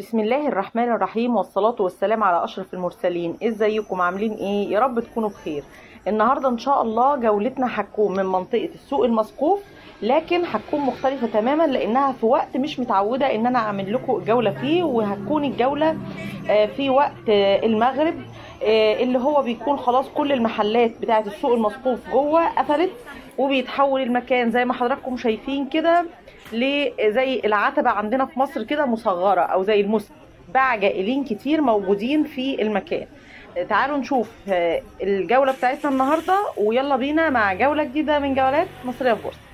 بسم الله الرحمن الرحيم والصلاة والسلام على أشرف المرسلين ازيكم عاملين ايه يا رب تكونوا بخير النهاردة ان شاء الله جولتنا هتكون من منطقة السوق المسقوف لكن هتكون مختلفة تماما لانها في وقت مش متعودة ان انا اعمل لكم جولة فيه وهتكون الجولة آه، في وقت آه، المغرب آه، اللي هو بيكون خلاص كل المحلات بتاعة السوق المسقوف جوه قفلت وبيتحول المكان زي ما حضراتكم شايفين كده لزي العتبة عندنا في مصر كده مصغرة او زي المسك باع جائلين كتير موجودين في المكان تعالوا نشوف آه، الجولة بتاعتنا النهاردة ويلا بينا مع جولة جديدة من جولات مصرية في بورصة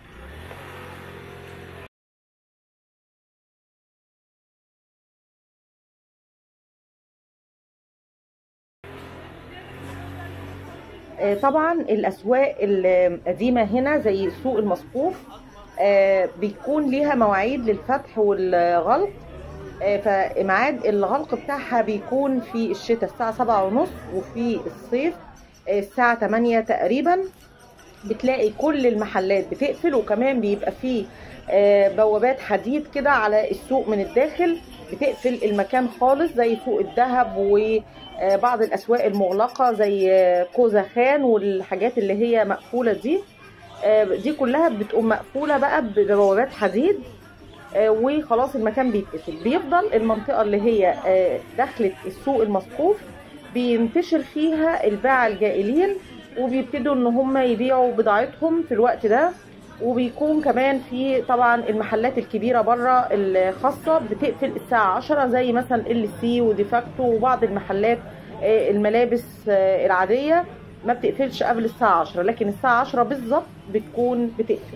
آه، طبعا الاسواق القديمه هنا زي السوق المسقوف آه، بيكون ليها مواعيد للفتح والغلق آه، فميعاد الغلق بتاعها بيكون في الشتاء الساعه سبعة ونص وفي الصيف آه، الساعه 8 تقريبا بتلاقي كل المحلات بتقفل وكمان بيبقى فيه آه، بوابات حديد كده على السوق من الداخل بتقفل المكان خالص زي سوق الذهب وبعض الاسواق المغلقه زي آه، كوزا خان والحاجات اللي هي مقفوله دي آه، دي كلها بتقوم مقفوله بقى ببوابات حديد آه، وخلاص المكان بيتقفل بيفضل المنطقه اللي هي آه، دخلت السوق المسقوف بينتشر فيها الباعة الجائلين وبيبتدوا ان هم يبيعوا بضاعتهم في الوقت ده وبيكون كمان في طبعا المحلات الكبيره بره الخاصه بتقفل الساعه 10 زي مثلا ال سي وديفاكتو وبعض المحلات آه، الملابس آه، العاديه ما بتقفلش قبل الساعه 10 لكن الساعه 10 بالظبط بتكون بتقفل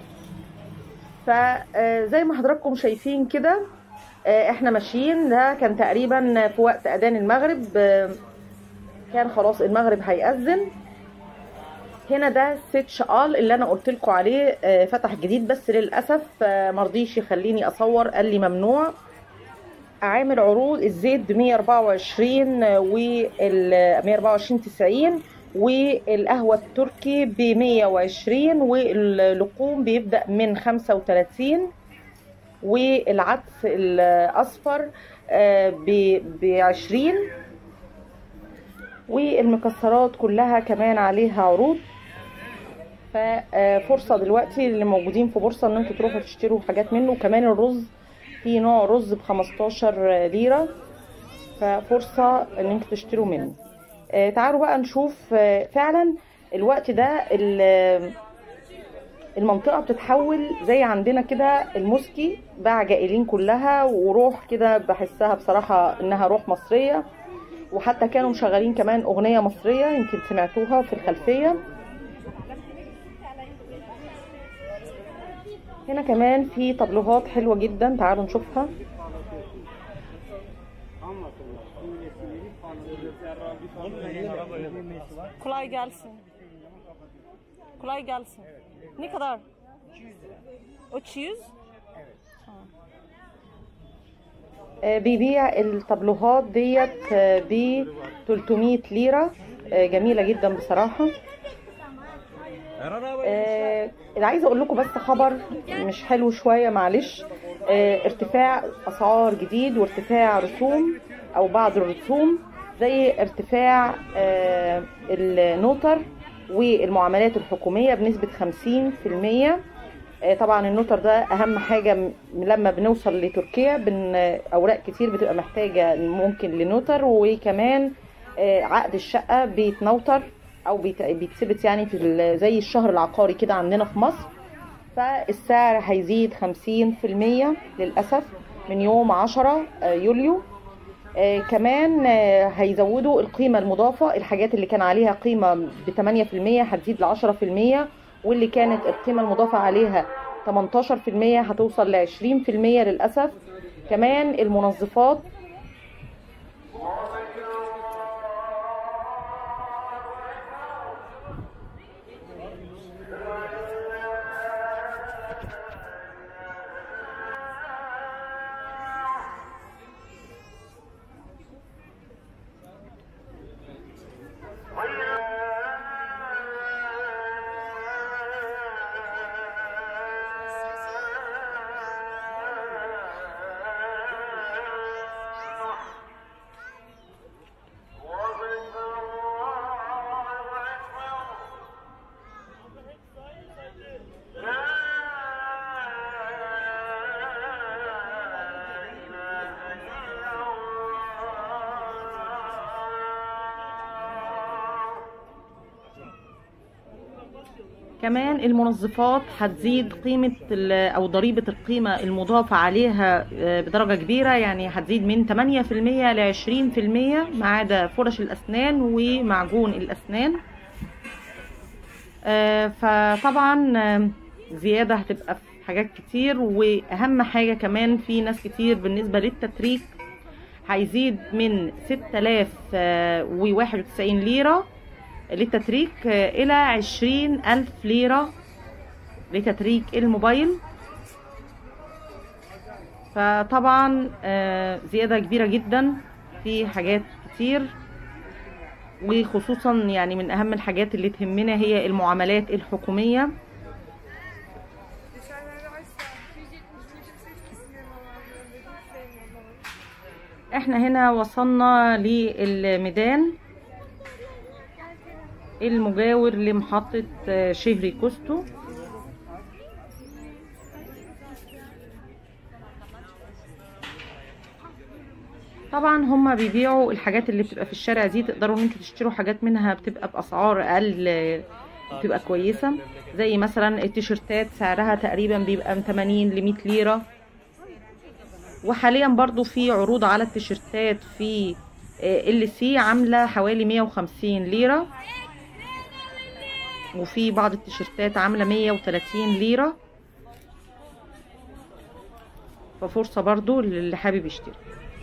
فزي ما حضراتكم شايفين كده آه، احنا ماشيين ده كان تقريبا في وقت اذان المغرب آه، كان خلاص المغرب هيأذن هنا ده ست شقال اللي انا قلت لكم عليه آه، فتح جديد بس للاسف آه، مرضيش يخليني اصور قال لي ممنوع عامل عروض الزيت ب 124 وال 124 90 والقهوة التركي ب 120 واللحوم بيبدأ من 35 والعدس الأصفر ب 20 والمكسرات كلها كمان عليها عروض ففرصة دلوقتي اللي موجودين في بورصة ان انتوا تروحوا تشتروا حاجات منه وكمان الرز في نوع رز ب 15 ليرة ففرصة ان انتوا تشتروا منه آه، تعالوا بقى نشوف آه، فعلا الوقت ده ال- المنطقة بتتحول زي عندنا كده المسكي باع جائلين كلها وروح كده بحسها بصراحة انها روح مصرية وحتى كانوا مشغلين كمان اغنية مصرية يمكن سمعتوها في الخلفية هنا كمان في طبلوهات حلوة جدا تعالوا نشوفها Kolay gelsin. Kolay gelsin. Ne kadar? 300 آه، بيبيع الطبلوهات ديت ب 300 ليرة آه، جميلة جدا بصراحة آه، اللي عايزه اقول لكم بس خبر مش حلو شويه معلش آه، ارتفاع اسعار جديد وارتفاع رسوم او بعض الرسوم زي ارتفاع آه، النوتر والمعاملات الحكوميه بنسبه 50% آه، طبعا النوتر ده اهم حاجه م- لما بنوصل لتركيا بن اوراق كتير بتبقى محتاجه ممكن لنوتر وكمان آه، عقد الشقه بيتنوتر او بيت- بيتثبت يعني في ال- زي الشهر العقاري كده عندنا في مصر فالسعر هيزيد 50% للاسف من يوم 10 آه، يوليو آه، كمان آه، هيزودوا القيمة المضافة الحاجات اللي كان عليها قيمة ب 8% هتزيد ل 10% واللي كانت القيمة المضافة عليها 18% هتوصل ل 20% للأسف كمان المنظفات كمان المنظفات هتزيد قيمة ال- أو ضريبة القيمة المضافة عليها آه، بدرجة كبيرة يعني هتزيد من 8% ل 20% ما عدا فرش الأسنان ومعجون الأسنان آه، فطبعا آه، زيادة هتبقى في حاجات كتير وأهم حاجة كمان في ناس كتير بالنسبة للتتريك هيزيد من 6091 ليرة للتتريك آه، إلى 20000 ليرة لتتريك الموبايل فطبعا آه، زيادة كبيرة جدا في حاجات كتير وخصوصا يعني من أهم الحاجات اللي تهمنا هي المعاملات الحكومية احنا هنا وصلنا للميدان المجاور لمحطة آه، شهري كوستو طبعا هما بيبيعوا الحاجات اللي بتبقى في الشارع دي تقدروا ان انتوا تشتروا حاجات منها بتبقى باسعار اقل آه، بتبقى كويسة زي مثلا التيشيرتات سعرها تقريبا بيبقى من 80 ل 100 ليرة وحاليا برضو في عروض على التيشيرتات في ال سي عاملة حوالي 150 ليرة وفي بعض التيشيرتات عاملة 130 ليرة ففرصة برضو للي حابب يشتري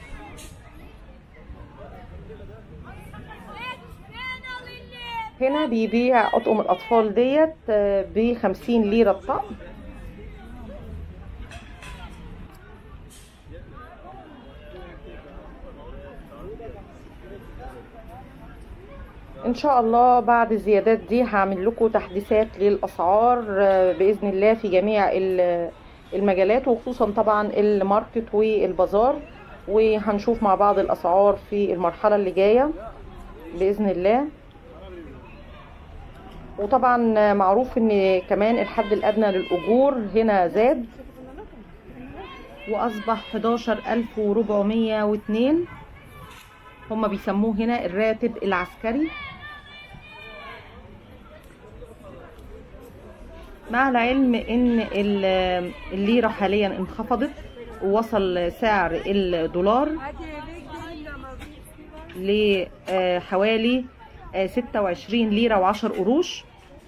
هنا بيبيع أطقم الأطفال ديت ب 50 ليرة الطقم ان شاء الله بعد الزيادات دي هعمل لكم تحديثات للاسعار آه، باذن الله في جميع ال- المجالات وخصوصا طبعا الماركت والبازار وهنشوف مع بعض الاسعار في المرحله اللي جايه باذن الله وطبعا معروف ان كمان الحد الادنى للاجور هنا زاد واصبح 11402 هما بيسموه هنا الراتب العسكري مع العلم ان ال- الليرة حاليا انخفضت ووصل سعر الدولار لحوالي ستة وعشرين ليرة وعشر قروش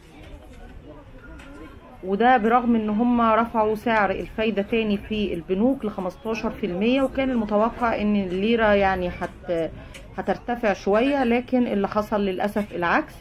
وده برغم ان هم رفعوا سعر الفايدة تاني في البنوك لخمستاشر في المية وكان المتوقع ان الليرة يعني هت هترتفع شوية لكن اللي حصل للأسف العكس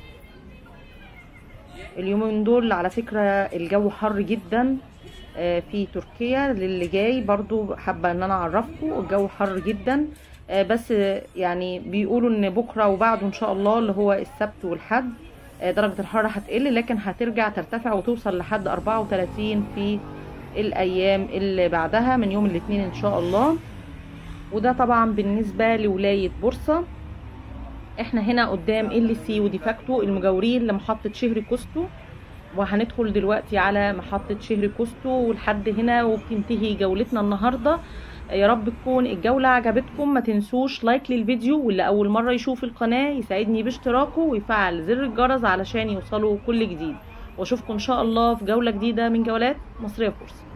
اليومين دول على فكرة الجو حر جدا آه، في تركيا للي جاي برضو حابة ان انا اعرفكم الجو حر جدا آه، بس آه، يعني بيقولوا ان بكرة وبعده ان شاء الله اللي هو السبت والحد آه، درجة الحرارة هتقل لكن هترجع ترتفع وتوصل لحد 34 في الايام اللي بعدها من يوم الاثنين ان شاء الله وده طبعا بالنسبة لولاية بورصة احنا هنا قدام ال سي وديفاكتو المجاورين لمحطة شهر كوستو وهندخل دلوقتي على محطة شهر كوستو ولحد هنا وبتنتهي جولتنا النهاردة يا رب تكون الجولة عجبتكم ما تنسوش لايك للفيديو واللي أول مرة يشوف القناة يساعدني باشتراكه ويفعل زر الجرس علشان يوصلوا كل جديد واشوفكم ان شاء الله في جولة جديدة من جولات مصرية بورصة